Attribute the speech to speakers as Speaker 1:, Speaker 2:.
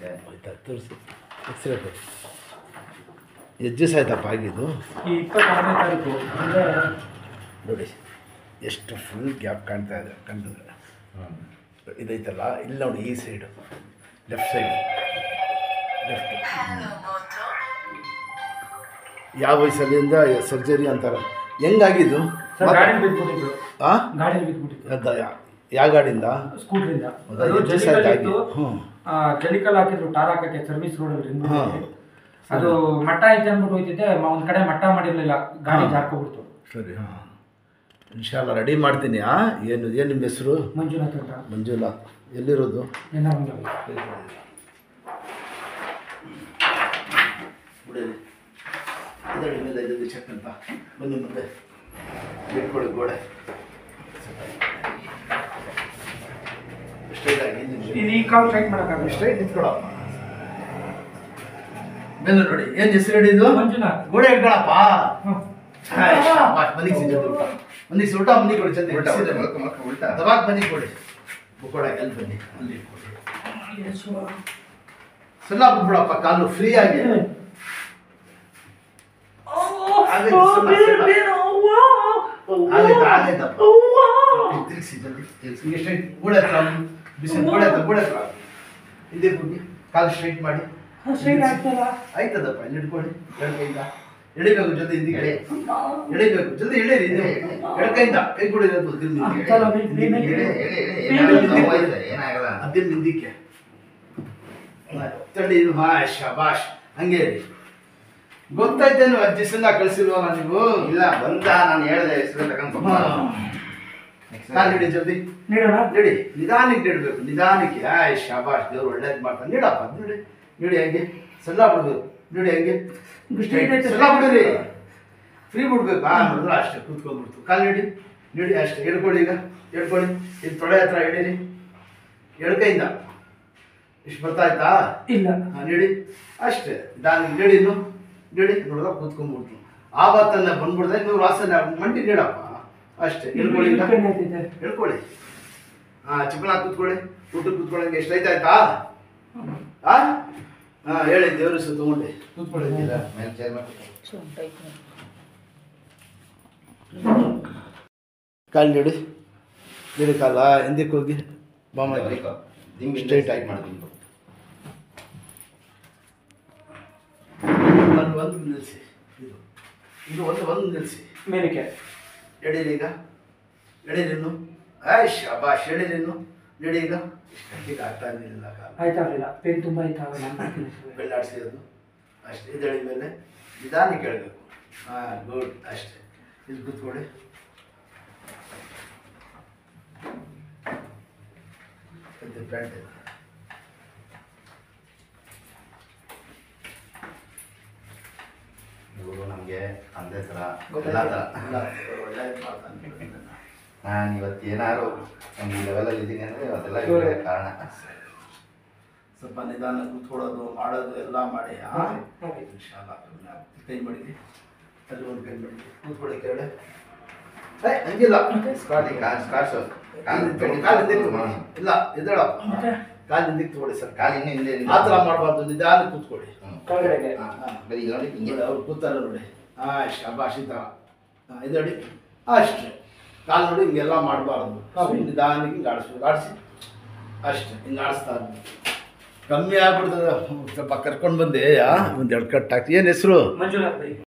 Speaker 1: ಆಯ್ತಾ ತೋರಿಸಿ ಎಕ್ಸ್ರೇ ತೋರಿಸಿ ಎಷ್ಟು ದಿವಸ ಆಯ್ತಪ್ಪ ಆಗಿದ್ದು
Speaker 2: ಈ ಇಪ್ಪತ್ತಾರನೇ ತಾರೀಕು ಅಂದರೆ
Speaker 1: ನೋಡಿ ಎಷ್ಟು ಫುಲ್ ಗ್ಯಾಪ್ ಕಾಣ್ತಾ ಇದೆ ಕಣ್ಣಿಗೆ ಇದೈತಲ್ಲ ಇಲ್ಲಿ ನೋಡಿ ಈ ಸೈಡು ಲೆಫ್ಟ್ ಸೈಡ್ ಲೆಫ್ಟ್ ಯಾವ ವಯಸ್ಸಲ್ಲಿಂದ ಸರ್ಜರಿ ಅಂತಾರೆ ಹೆಂಗಾಗಿದ್ದು
Speaker 2: ಸರ್ ಗಾಡಿ ಬಿದ್ದುಬಿಟ್ಟಿದ್ರು
Speaker 1: ಆ?
Speaker 2: ಗಾಡಿ ಬಿದ್ದುಬಿಟ್ಟಿದ್ರು
Speaker 1: ಅದ ಯಾ- ಯಾವ ಗಾಡಿಯಿಂದ
Speaker 2: ಸ್ಕೂಟ್ರಿಂದ
Speaker 1: ಹೌದಾ?
Speaker 2: ಅದು
Speaker 1: ಎಷ್ಟು ದಿವಸ
Speaker 2: ಜಲ್ಲಿಕಲ್
Speaker 1: ಆಯ್ತು
Speaker 2: ಇತ್ತು
Speaker 1: ಆಗಿ? ಹ್ಞೂ.
Speaker 2: ಜಲ್ಲಿಕಲ್ ಹಾಕಿದ್ರು ಟಾರ್ ಹಾಕಕ್ಕೆ ಸರ್ವಿಸ್ ರೋಡ್
Speaker 1: ಹಾ.
Speaker 2: ಅದು ಮಟ್ಟ ಐತೆ ಅಂದ್ಬಿಟ್ಟು ಹೋಯ್ತಿದ್ದೆ ಮ- ಒಂದ್ ಕಡೆ ಮಟ್ಟ ಮಾಡಿರ್ಲಿಲ್ಲ ಗಾಡಿ
Speaker 1: ಹಾ.
Speaker 2: ಜಾರ್ಕೊಬಿಡ್ತು
Speaker 1: ಸರಿ ಹಾಂ ಇನ್ಶಾಲ್ಲ ರೆಡಿ ಮಾಡ್ತೀನಿ ಆ ಏನು ಏನು ನಿಮ್ಮ ಹೆಸರು
Speaker 2: ಮಂಜುನಾಥ್ ಅಂತ
Speaker 1: ಮಂಜುನಾಥ್ ಎಲ್ಲಿರೋದು
Speaker 2: ಏನ ಒಂದು
Speaker 1: ಬಿಡಲಿ ಇದರಲ್ಲಿ ಮೇಲೆ ಇದರಲ್ಲಿ ಚೆಕ್ ಅಂತ ಬನ್ನಿ ಮುಂದೆ ಬಿಟ್ಕೊಳ್ಳಿ ಗೋಡೆ ಸ್ಟ್ರೈಟ್ ಆಗಿ ಇಲ್ಲಿ ನಿಂತ್ಕೊಳ್ಳಿ.
Speaker 2: ಇದು ಈ ಕಾಲ್ ಸ್ಟ್ರೈಟ್ ಮಾಡೋಕ್ಕಾಗಲ್ಲ
Speaker 1: ಸ್ಟ್ರೈಟ್ ನಿಂತ್ಕೊಳಪ್ಪ ಬೆನ್ನು ನೋಡಿ ಏನು ಹೆಸರು ಹೇಳಿದ್ದು
Speaker 2: ಮಂಜುನಾಥ್
Speaker 1: ಗೋಡೆ ಇಟ್ಕೊಳಪ್ಪ
Speaker 2: ಹ್ಮ್.
Speaker 1: ಮನಿಗೆ ಸಿಗ ಮನಿಗೆ ಊಟ ಮನಿಗೆ ಕೊಡಿ ಚಂದ
Speaker 3: ಉಲ್ಟಾ,
Speaker 1: ಬಿಸಿದೆ.
Speaker 3: ಮಲ್ಕ, ಮಲ್ಕ, ಉಲ್ಟಾ.
Speaker 1: ದಬಾಕ್ ಬನ್ನಿ ಕೊಡಿ ಬುಕ್ಕೊಳಕ್ಕೆ ಅಲ್ಲಿ ಬನ್ನಿ ಅಲ್ಲಿ ಇಟ್ಕೊಳ್ಳಿ ಸಲ್ಲ ಬಿಡ್ಬಿಡಪ್ಪ ಕಾಲು ಫ್ರೀ ಆಗಿ ಆಗೈತೆ, ಸುಮ್ನೆ ಸಲ್ಲ. ಆಗೈತೆ, ಆಗೈತಪ್ಪ. ತಿರ್ಗ್ಸಿ ಜಲ್ದಿ, ತಿರ್ಗ್ಸಿ. ಈಗ straight ಗೋಡೆ ಹತ್ರ ಒಂದು ಬಿಸಿ ಗೋಡೆ ಹತ್ರ ಗೋಡೆ ಹತ್ರ ಹಿಂದೆ ಹೋಗಿ ಕಾಲು ಸ್ಟ್ರೈಟ್ ಮಾಡಿ
Speaker 2: ಸ್ಟ್ರೈಟ್ ಆಗ್ತಲ್ಲ
Speaker 1: ಆಯ್ತದಪ್ಪ ಇಲ್ಲಿ ಇಟ್ಕೊಳ್ಳಿ ಎರಡು ಕೈಯಿಂದ ಎಳಿಬೇಕು ಜೊತೆ ಹಿಂದಿಗೆ ಎಳಿಬೇಕು ಜೊತೆ ಎಳೀರಿ ಇದು ಎರಡು ಕೈಯಿಂದ ಕೈ ಕೂಡ ಇರೋದು ದಿನ
Speaker 2: ಆಗ್ತಲ್ಲ, ಬೈ- ಬೈ- ಬೈ-
Speaker 3: ಹೇಳಿ, ಹೇಳಿ, ಹೇಳಿ, ಏನಾಗಲ್ಲ, ನೋವಾಗಿದೆ, ಏನಾಗಲ್ಲ.
Speaker 1: ಅದಿನ ಹಿಂದಿಕ್ಕೆ ತಡಿ ಇದು ಹಾ ಶಬಾಷ್ ಹಂಗೆ ಇರಿ ಗೊತ್ತಾಯ್ತೇನು ಅಜ್ಜಿ ಸಣ್ಣ ಕಳಿಸಿಲ್ವಲ್ಲ ನೀವು
Speaker 3: ಇಲ್ಲ ಬಂದ ನಾನು ಹೇಳ್ದೆ ಹೆಸರು ತಗೊಂಡ್
Speaker 1: ಹಾ.
Speaker 3: Next
Speaker 1: ಕಾಲು ಹಿಡಿ ಜಲ್ದಿ
Speaker 2: ನೀಡೋಣ
Speaker 1: ನಡಿ ನಿಧಾನಕ್ಕೆ ಇಡಬೇಕು ನಿಧಾನಕ್ಕೆ ಆಯ್ ಶಾಬಾಷ್ ದೇವ್ರು ಒಳ್ಳೇದು ಮಾಡ್ತಾನೆ ನೀಡಪ್ಪ ನೋಡಿ ನೋಡಿ ಹಂಗೆ ಸಲ್ಲ ಬಿಡ್ಬೇಕು ನೋಡಿ ಹಂಗೆ
Speaker 2: straight ಐತೆ.
Speaker 1: ಸಲ್ಲ ಬಿಡ್ರಿ ಫ್ರೀ ಬಿಡ್ಬೇಕು ಆ ನೋಡಿದ್ರೆ ಅಷ್ಟೇ ಕೂತ್ಕೊಂಡ್ಬಿಡ್ತು ಕಾಲು ಹಿಡಿ ನೋಡಿ ಅಷ್ಟೇ ಹಿಡ್ಕೊಳ್ಳಿ ಈಗ ಹಿಡ್ಕೊಳ್ಳಿ ಇದು ತೊಡೆ ಹತ್ರ ಹಿಡೀರಿ ಎಡ್ಕೈಯಿಂದ ಇಷ್ಟು ಬರ್ತಾಯ್ತಾ
Speaker 2: ಇಲ್ಲ
Speaker 1: ಹಾಂ ನೀಡಿ ಅಷ್ಟೇ ನಾನು ನೀಡಿ ಇನ್ನು ನೀಡಿ ನೋಡಿದ್ರೆ ಕೂತ್ಕೊಂಡ್ಬಿಟ್ರು ಆವತ್ತನ್ನ ಬಂದ್ಬಿಡ್ದೆ ನೀವು ವಾಸನೆ ಮಂಡಿ ನೀಡಪ್ಪ ಅಷ್ಟೇ ಹಿಡ್ಕೊಳ್ಳಿ ಈಗ
Speaker 2: ಪೇನ್ ಆಗ್ತಿದೆ
Speaker 1: ಹೇಳ್ಕೊಳ್ಳಿ ಹಾ ಚಿಕ್ಕನ ಕೂತ್ಕೊಳ್ಳಿ ಊಟ ಕೂತ್ಕೊಳ್ಳಂಗೆ ಎಷ್ಟು ಆಯ್ತಾ ಹಾ ಹಾ ಹೇಳಿ ದೇವ್ರ ಹೆಸರು ತಗೊಂಡೆ ಕೂತ್ಕೊಳ್ಳಿ
Speaker 3: ಇಲ್ಲ, ಮೇಲೆ chair ಮೇಲೆ ಕೂತ್ಕೊ.
Speaker 1: ಕಾಲು ನೀಡಿ ನೀಡಿ ಕಾಲ ಹಿಂದಕ್ಕೆ ಹೋಗಿ ಬಾಮ
Speaker 3: ಬರೀಕೊ. ದಿಂಬು
Speaker 1: Straight
Speaker 3: straight
Speaker 1: ಆಗಿ
Speaker 3: ಮಾಡು, ದಿಂಬು.
Speaker 1: ನಾನು ಒಂದು ನಿಲ್ಲಿಸಿ ಇದು ಇದು ಒಂದು ಒಂದು ನಿಲ್ಲಿಸಿ
Speaker 2: ಮೇಲಕ್ಕೆ
Speaker 1: ಎಡೀರಿ ಈಗ ಎಡೀರಿ ಇನ್ನು ಆಯ್ ಶಾಬಾಷ್ ಎಡೀರಿ ಇನ್ನು ನಡಿ ಈಗ ಇಷ್ಟಕ್ಕೆ ಆಗ್ತಾ ಇರಲಿಲ್ಲ ಕಾಲ
Speaker 2: ಆಯ್ತಾ ಇರಲಿಲ್ಲ ಪೇನ್ ತುಂಬ ಆಯ್ತಾ ಆಗಲ್ಲ ಅಂತ ಹೇಳ್ತೀನಿ ಸರ್.
Speaker 1: ಬೆಳ್ಳಾಡಿಸಿರೋದು ಅಷ್ಟೇ ಇದಳಿ ಮೇಲೆ ನಿಧಾನ ಕೇಳಬೇಕು ಹಾಂ ಗುಡ್ ಅಷ್ಟೇ ಇಲ್ಲಿ ಕೂತ್ಕೊಳ್ಳಿ ಇದು ಪ್ಯಾಂಟ್ ಇದೆ.
Speaker 3: ಇವ್ರು ನಮ್ಗೆ ತಂದೆ ತರ ಎಲ್ಲ
Speaker 1: ಗೊತ್ತಾಯ್ತಾ?
Speaker 3: ತರ
Speaker 1: ಎಲ್ಲ ಒಳ್ಳೆದು ಮಾಡ್ತಾನೆ.
Speaker 3: ನಾನು ಇವತ್ತು ಏನಾದ್ರು ಒಂದು ಲೆವೆಲಲ್ಲಿ ಇದ್ದೀನಿ ಅಂದರೆ ಅದೆಲ್ಲ
Speaker 2: ಇವ್ರೇ.
Speaker 3: ಇವರೇ ಕಾರಣ
Speaker 1: ಸ್ವಲ್ಪ ನಿಧಾನ ಕೂತ್ಕೊಳ್ಳೋದು ಮಾಡೋದು ಎಲ್ಲ ಮಾಡಿ ಆ?
Speaker 2: ಹಾ, ಹಾಗೆ.
Speaker 1: ಇನ್ಶಾಲ್ಲ. ಕೈ ಮಡಿಗೆ ಅಲ್ಲಿ ಒಂದು ಕೈ ಮಡಿಗೆ ಕೂತ್ಕೊಳ್ಳಿ ಕೆರಡೆ ಏ ಹಂಗಿಲ್ಲ
Speaker 3: ಸ್ಕಾಟಿ ಕಾಲ್ ಸ್ಕಾಟ್ಸು ಕಾಲು
Speaker 1: ಕಾಲು ಹಿಂದಕ್ಕೆ ತಗೊಳ್ಳಿ. ಇಲ್ಲ ಎದ್ದೇಳಪ್ಪ
Speaker 2: ಮತ್ತೆ?
Speaker 1: ಕಾಲು ಹಿಂದಕ್ಕೆ ತಗೊಳ್ಳಿ ಸರ್
Speaker 3: ಕಾಲು ಇನ್ನೂ ಹಿಂದೆ
Speaker 1: ಆ ಥರ ಮಾಡಬಾರ್ದು ನಿಧಾನ ಕೂತ್ಕೊಳ್ಳಿ
Speaker 3: ಹ್ಮ್.
Speaker 2: ಕೆಳಗಡೆಗೆ
Speaker 3: ಹಾ, ಬರೀ ಈಗ ನೋಡಿ ಹಿಂಗೆ
Speaker 1: ನೋಡಿ ಅವ್ರು ಕೂತಾರ ನೋಡಿ ಹಾಂ ಶಬಾಷ್ ಈ ಥರ ಹಾಂ ಇದು ನೋಡಿ ಅಷ್ಟೇ ಕಾಲು ನೋಡಿ ಹಿಂಗೆಲ್ಲ ಮಾಡಬಾರ್ದು
Speaker 2: ಹೌದು.
Speaker 1: ನಿಧಾನಕ್ಕೆ ಹಿಂಗೆ ಆಡಿಸ್ಬೇಕು ಆಡಿಸಿ ಅಷ್ಟೇ ಹಿಂಗೆ ಆಡಿಸ್ತಾ ಇರ್ಬೇಕು. ಕಮ್ಮಿ ಆಗ್ಬಿಡ್ತದೆ ಸ್ವಲ್ಪ ಕರ್ಕೊಂಡು ಬಂದೆ ಒಂದು ಎರಡು ಕಟ್ ಹಾಕಿ ಏನು ಹೆಸರು
Speaker 2: ಮಂಜುನಾಥ್ ಬೈ